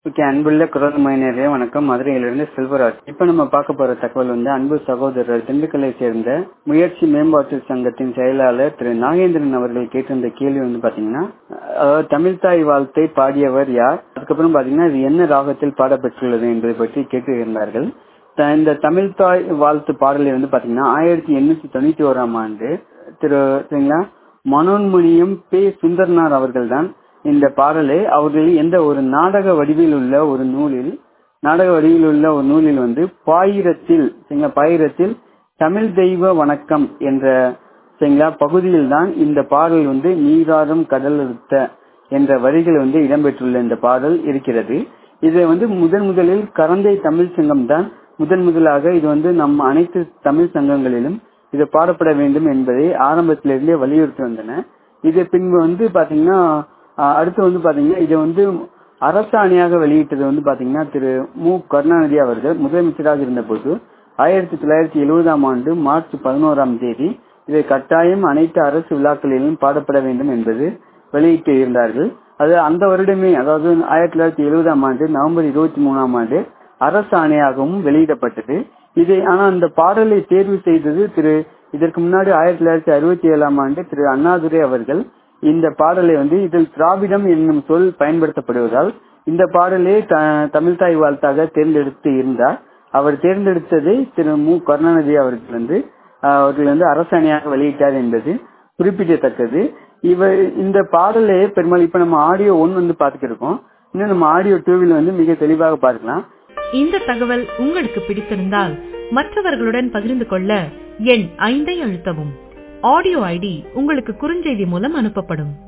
okay அன்புள்ள குரல் மைனரே வணக்கம் மதுரையிலிருந்து செல்வராஜ் இப்ப நம்ம பார்க்க போற தகவல் வந்து அன்பு சகோதரர் திண்டுக்கல்லை சேர்ந்த முயற்சி மேம்பாட்டு சங்கத்தின் செயலாளர் திரு நாகேந்திரன் அவர்கள் கேட்டிருந்த கேள்வி வந்து பாத்தீங்கன்னா அதாவது தமிழ்தாய் வாழ்த்தை பாடியவர் யார் அதுக்கப்புறம் பாத்தீங்கன்னா இது என்ன ராகத்தில் பாடப்பெற்றுள்ளது என்பதை பற்றி கேட்டிருந்தார்கள் த- இந்த தமிழ்தாய் வாழ்த்து பாடலை வந்து பாத்தீங்கன்னா ஆயிரத்தி எண்ணூத்தி தொண்ணூத்தி ஓராம் ஆண்டு திரு சரிங்களா மனோன்மணியம் பே சுந்தர்னார் அவர்கள்தான் இந்த பாடலை அவர்கள் எந்த ஒரு நாடக வடிவில் உள்ள ஒரு நூலில் நாடக வடிவில் உள்ள ஒரு நூலில் வந்து பாயிரத்தில் சரிங்களா பாயிரத்தில் தமிழ் தெய்வ வணக்கம் என்ற சரிங்களா பகுதியில் தான் இந்த பாடல் வந்து நீராறும் கடல் இருத்த என்ற வரிகள் வந்து இடம்பெற்றுள்ள இந்த பாடல் இருக்கிறது இதை வந்து முதன் முதலில் கரந்தை தமிழ் சங்கம் தான் முதன் முதலாக இது வந்து நம் அனைத்து தமிழ் சங்கங்களிலும் இது பாடப்பட வேண்டும் என்பதை ஆரம்பத்திலிருந்தே வலியுறுத்தி வந்தன இது பின்பு வந்து பாத்தீங்கன்னா ஆஹ் அடுத்து வந்து பாத்தீங்கன்னா இதை வந்து அரசாணையாக வெளியிட்டது வந்து பாத்தீங்கன்னா திரு மு கருணாநிதி அவர்கள் முதலமைச்சராக இருந்தபோது ஆயிரத்தி தொள்ளாயிரத்தி எழுபதாம் ஆண்டு மார்ச் பதினோராம் தேதி இதை கட்டாயம் அனைத்து அரசு விழாக்களிலும் பாடப்பட வேண்டும் என்பது வெளியிட்டு இருந்தார்கள் அது அந்த வருடமே அதாவது ஆயிரத்தி தொள்ளாயிரத்தி எழுபதாம் ஆண்டு நவம்பர் இருபத்தி மூணாம் ஆண்டு அரசு ஆணையாகவும் வெளியிடப்பட்டது இதை ஆனா அந்த பாடலை தேர்வு செய்தது திரு இதற்கு முன்னாடி ஆயிரத்தி தொள்ளாயிரத்தி அறுபத்தி ஏழாம் ஆண்டு திரு அண்ணாதுரை அவர்கள் இந்த பாடலை வந்து இதில் திராவிடம் என்னும் சொல் பயன்படுத்தப்படுவதால் இந்த பாடலே த- தமிழ்தாய் வாழ்த்தாக தேர்ந்தெடுத்து இருந்தார் அவர் தேர்ந்தெடுத்ததை திரு மு கருணாநிதி அவர்கள் வந்து ஆஹ், அவர்கள் வந்து அரசாணையாக வெளியிட்டார் என்பது குறிப்பிடத்தக்கது இவர் இந்த பாடலை பெரும்பாலும் இப்ப நம்ம ஆடியோ ஒன் வந்து பார்த்துட்டு இருக்கோம் இன்னும் நம்ம ஆடியோ டூவில் வந்து மிக தெளிவாக பார்க்கலாம் இந்த தகவல் உங்களுக்கு பிடித்திருந்தால் மற்றவர்களுடன் பகிர்ந்து கொள்ள எண் ஐந்தை அழுத்தவும் ஆடியோ ஐடி உங்களுக்கு குறுஞ்செய்தி மூலம் அனுப்பப்படும்